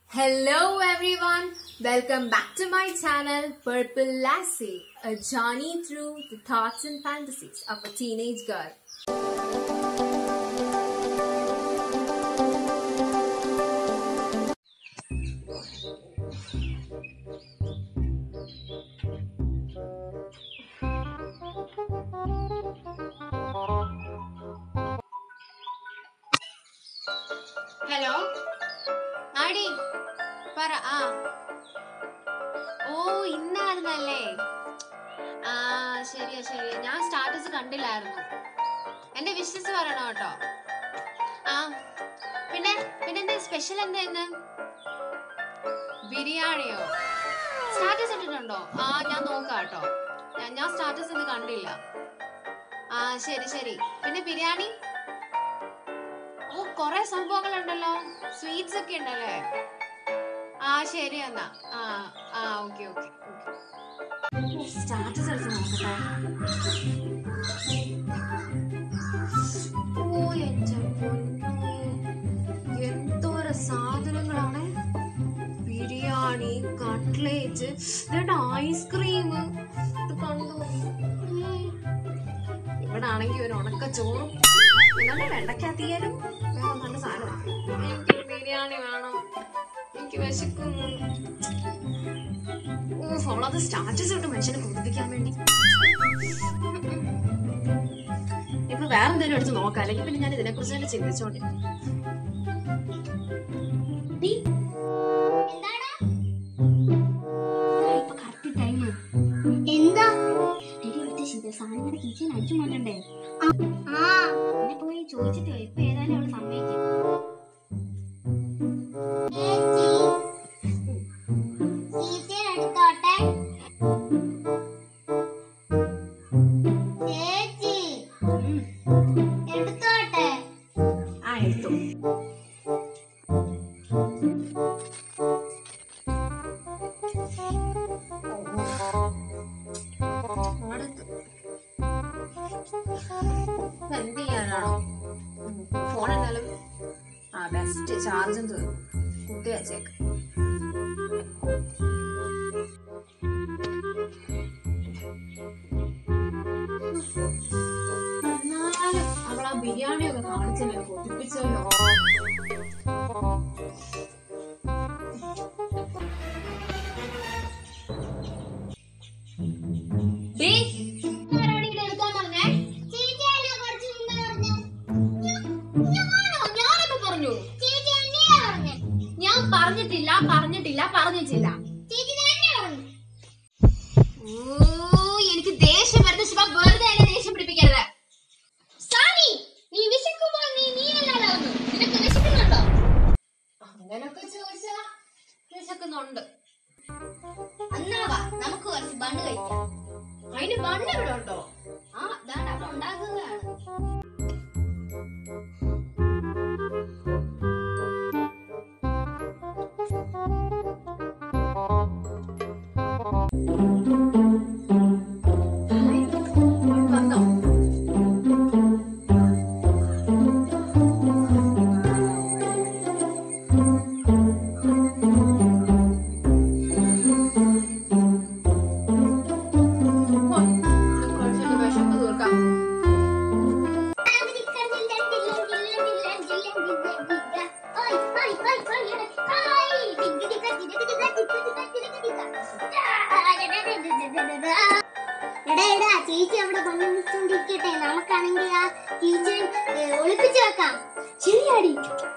Hello everyone, welcome back to my channel Purple Lassie, a journey through the thoughts and fantasies of a teenage girl. Hello ആടി പറ ആ ഓ ഇന്നായിരുന്നല്ലേ ആ ശരിയാ ശരിയാ ഞാൻ സ്റ്റാറ്റസ് കണ്ടില്ലായിരുന്നു എന്റെ വിശ്വസ് പറയണം കേട്ടോ ആ പിന്നെ പിന്നെ എന്താ സ്പെഷ്യൽ എന്താ ഇന്ന് ബിരിയാണിയോ സ്റ്റാറ്റസ് ഇട്ടിട്ടുണ്ടോ ആ ഞാൻ നോക്കാം കേട്ടോ ഞാൻ- ഞാൻ സ്റ്റാറ്റസ് ഇന്ന് കണ്ടില്ല ആ ശരി ശരി പിന്നെ ബിരിയാണി ഓ കൊറേ സംഭവങ്ങളുണ്ടല്ലോ സ്വീറ്റ്സ് ഒക്കെ ഉണ്ടല്ലേ ആ ശരി എന്നാ ആ ആ ഓക്കെ ഓക്കെ സ്റ്റാറ്റസ് എടുത്ത് നോക്കട്ടെ ഓ എന്റെ പൊന്നോ. എന്തോരം സാധനങ്ങളാണ് ബിരിയാണി കട്ട്ലേറ്റ് ഇതുണ്ട് ഐസ്ക്രീം ഇത് കണ്ടു ഇവിടെ ആണെങ്കിൽ ഒരു ഉണക്ക ചോറും എന്നാലും വെണ്ടയ്ക്കത്തിയാലും വേറെ നല്ല സാധനം എനിക്ക് ബിരിയാണി വേണം എനിക്ക് വിശക്കുന്നു ഓ അവളത് സ്റ്റാറ്റസ് ഇട്ട് മനുഷ്യനെ കൊതിപ്പിക്കാൻ വേണ്ടി ഇപ്പൊ വേറെ എന്തെങ്കിലും എടുത്ത് നോക്കാം അല്ലെങ്കിൽ പിന്നെ ഞാൻ ഇതിനെ കുറിച്ച് തന്നെ ചിന്തിച്ചോട്ടെ ഇപ്പൊ correct time ആ. എന്താ എടി, ഇവിടുത്തെ ശിവ- സാധനങ്ങളുടെ കിച്ചൻ അടിച്ചു മാറ്റണ്ടേ എന്നെ പോയി ചോദിച്ചിട്ട് വാ. ഇപ്പൊ ഏതായാലും അവള് സമ്മതിക്കും ആ എടുത്തു അടുത്ത്. ഇപ്പൊ എന്ത് ചെയ്യാനാണോ ഫോൺ എന്നാലും ആ ബെസ്റ്റ് ചാർജും തീർന്നു കുത്തി വെച്ചേക്ക് എന്നാലും അവൾ ആ ബിരിയാണി ഒക്കെ കാണിച്ചല്ലോ കൊതിപ്പിച്ചല്ലോ ഡേ ആരാണ് ഇത് എടുക്കാൻ പറഞ്ഞേ ഞാനോ ഞാനൊക്കെ പറഞ്ഞു ഞാൻ പറഞ്ഞിട്ടില്ല പറഞ്ഞിട്ടില്ല പറഞ്ഞിട്ടില്ല ഓ എനിക്ക് ദേഷ്യം വരുന്ന ശിവ വെറുതെ എന്നെ ദേഷ്യം പിടിപ്പിക്കരുത് സാനി നീ വിശക്കുമ്പോൾ നീ നീയല്ലാതാവുന്നു നിനക്ക് വിശക്കുന്നുണ്ടോ അങ്ങനൊക്കെ ചോദിച്ചാ വിശക്കുന്നുണ്ട് അന്നാവാ നമുക്ക് കുറച്ച് ബണ്ണ് കഴിക്കാം അതിന് ബണ്ണ് ഇവിടെ ഉണ്ടോ ആ ദാണ്ട് അവിടെ ഉണ്ടാക്കുന്നതാണ് വന്നോ കുറച്ചൊന്ന് വിശപ്പ് തീർക്കാം എടാ എടാ ചേച്ചി അവിടെ പണിച്ചോണ്ടിരിക്കട്ടെ നമുക്കാണെങ്കിൽ ആ കിച്ചൺ ഒളിപ്പിച്ചു വെക്കാം ശരിയാടി